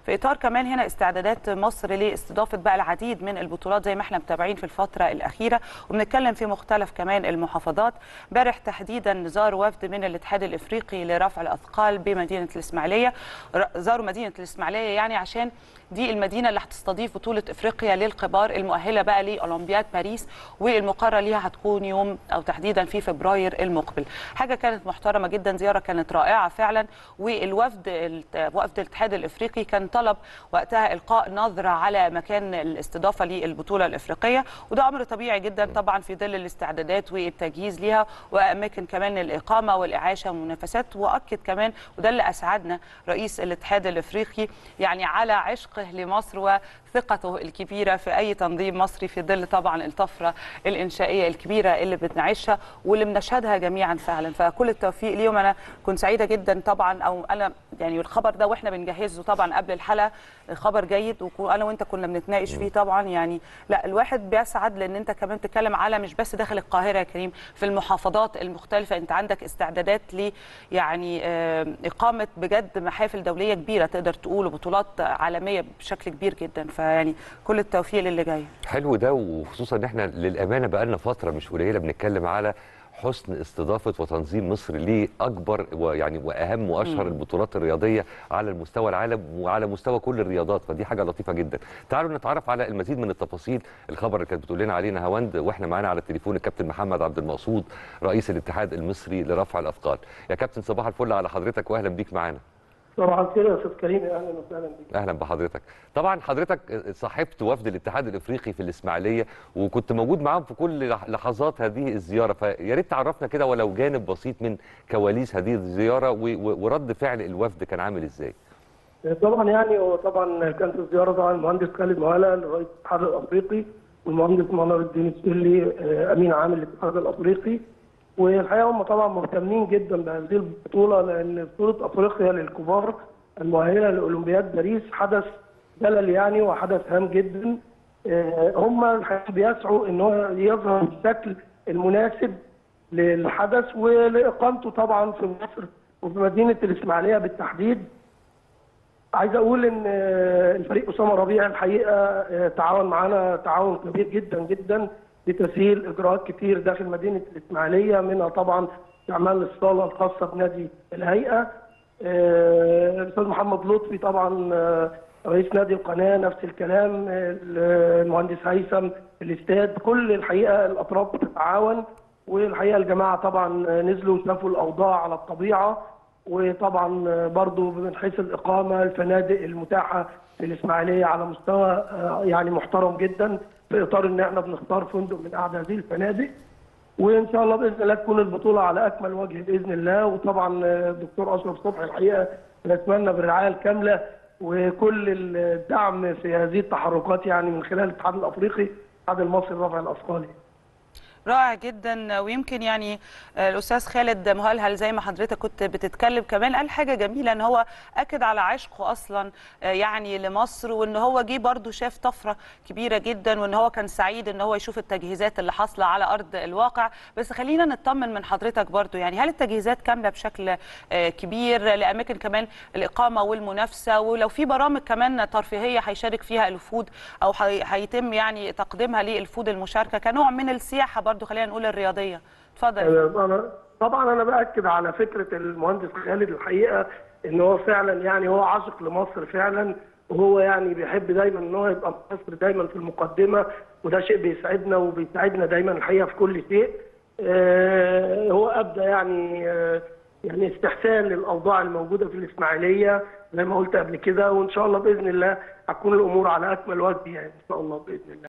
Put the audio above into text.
في اطار كمان هنا استعدادات مصر لاستضافه بقى العديد من البطولات زي ما احنا متابعين في الفتره الاخيره وبنتكلم في مختلف كمان المحافظات امبارح تحديدا زار وفد من الاتحاد الافريقي لرفع الاثقال بمدينه الاسماعيليه زاروا مدينه الاسماعيليه يعني عشان دي المدينه اللي هتستضيف بطوله افريقيا للكبار المؤهله بقى لاولمبياد باريس والمقرر ليها هتكون يوم او تحديدا في فبراير المقبل حاجه كانت محترمه جدا زياره كانت رائعه فعلا والوفد وفد الاتحاد الافريقي كان طلب وقتها القاء نظره على مكان الاستضافه للبطوله الافريقيه وده امر طبيعي جدا طبعا في ظل الاستعدادات والتجهيز ليها واماكن كمان الاقامه والاعاشه والمنافسات واكد كمان وده اللي اسعدنا رئيس الاتحاد الافريقي يعني على عشقه لمصر وثقته الكبيره في اي تنظيم مصري في ظل طبعا الطفره الانشائيه الكبيره اللي بنعيشها واللي بنشهدها جميعا فعلا فكل التوفيق ليهم انا كنت سعيده جدا طبعا او انا يعني الخبر ده واحنا بنجهزه طبعا قبل الحلقه خبر جيد وانا وانت كنا بنتناقش فيه طبعا يعني لا الواحد بيسعد لان انت كمان بتتكلم على مش بس داخل القاهره يا كريم في المحافظات المختلفه انت عندك استعدادات ل يعني اقامه بجد محافل دوليه كبيره تقدر تقول وبطولات عالميه بشكل كبير جدا فيعني كل التوفيق للي جاي حلو ده وخصوصا ان احنا للامانه بقى لنا فتره مش قليله بنتكلم على حسن استضافه وتنظيم مصر لاكبر ويعني واهم واشهر م. البطولات الرياضيه على المستوى العالم وعلى مستوى كل الرياضات فدي حاجه لطيفه جدا تعالوا نتعرف على المزيد من التفاصيل الخبر اللي كانت بتقول لنا عليه نهاوند واحنا معانا على التليفون الكابتن محمد عبد المقصود رئيس الاتحاد المصري لرفع الاثقال يا كابتن صباح الفل على حضرتك واهلا بيك معانا صباح الخير يا استاذ كريم اهلا وسهلا بك اهلا بحضرتك طبعا حضرتك صاحبت وفد الاتحاد الافريقي في الاسماعيليه وكنت موجود معاهم في كل لحظات هذه الزياره فيا ريت تعرفنا كده ولو جانب بسيط من كواليس هذه الزياره ورد فعل الوفد كان عامل ازاي طبعا يعني هو طبعا كانت الزياره طبعا المهندس خالد مهلا رئيس الاتحاد الافريقي والمهندس منار الدين السلي امين عام الاتحاد الافريقي والحقيقه هم طبعا مهتمين جدا بهذه البطوله لان بطوله افريقيا للكبار المؤهله لاولمبياد باريس حدث جلل يعني وحدث هام جدا هم الحقيقه بيسعوا ان هو يظهر بالشكل المناسب للحدث ولاقامته طبعا في مصر وفي مدينه الاسماعيليه بالتحديد عايز اقول ان الفريق اسامه ربيع الحقيقه تعاون معانا تعاون كبير جدا جدا لتسهيل اجراءات كتير داخل مدينه الاسماعيليه منها طبعا استعمال الصاله الخاصه بنادي الهيئه. الاستاذ محمد لطفي طبعا رئيس نادي القناه نفس الكلام المهندس هيثم الاستاد كل الحقيقه الاطراف بتتعاون والحقيقه الجماعه طبعا نزلوا شافوا الاوضاع على الطبيعه وطبعا برضو من حيث الاقامه الفنادق المتاحه في الاسماعيليه على مستوى يعني محترم جدا في اطار ان احنا بنختار فندق من احد هذه الفنادق وان شاء الله باذن الله تكون البطوله على اكمل وجه باذن الله وطبعا الدكتور اشرف صبحي الحقيقه نتمنى بالرعايه الكامله وكل الدعم في هذه التحركات يعني من خلال الاتحاد الافريقي الاتحاد المصري لرفع الاثقال رائع جدا ويمكن يعني الاستاذ خالد مهلهل زي ما حضرتك كنت بتتكلم كمان قال حاجه جميله ان هو اكد على عشقه اصلا يعني لمصر وان هو جه برده شاف طفره كبيره جدا وان هو كان سعيد ان هو يشوف التجهيزات اللي حاصله على ارض الواقع بس خلينا نطمن من حضرتك برده يعني هل التجهيزات كامله بشكل كبير لاماكن كمان الاقامه والمنافسه ولو في برامج كمان ترفيهيه هيشارك فيها الوفود او هيتم يعني تقديمها للوفود المشاركه كنوع من السياحه برده برضو خلينا نقول الرياضيه اتفضل أنا طبعا انا باكد على فكره المهندس خالد الحقيقه ان هو فعلا يعني هو عاشق لمصر فعلا وهو يعني بيحب دايما ان هو يبقى مصر دايما في المقدمه وده شيء بيسعدنا وبيساعدنا دايما الحقيقه في كل شيء آه هو ابدا يعني آه يعني استحسان للاوضاع الموجوده في الاسماعيليه زي ما قلت قبل كده وان شاء الله باذن الله هتكون الامور على اكمل وجه يعني ان شاء الله باذن الله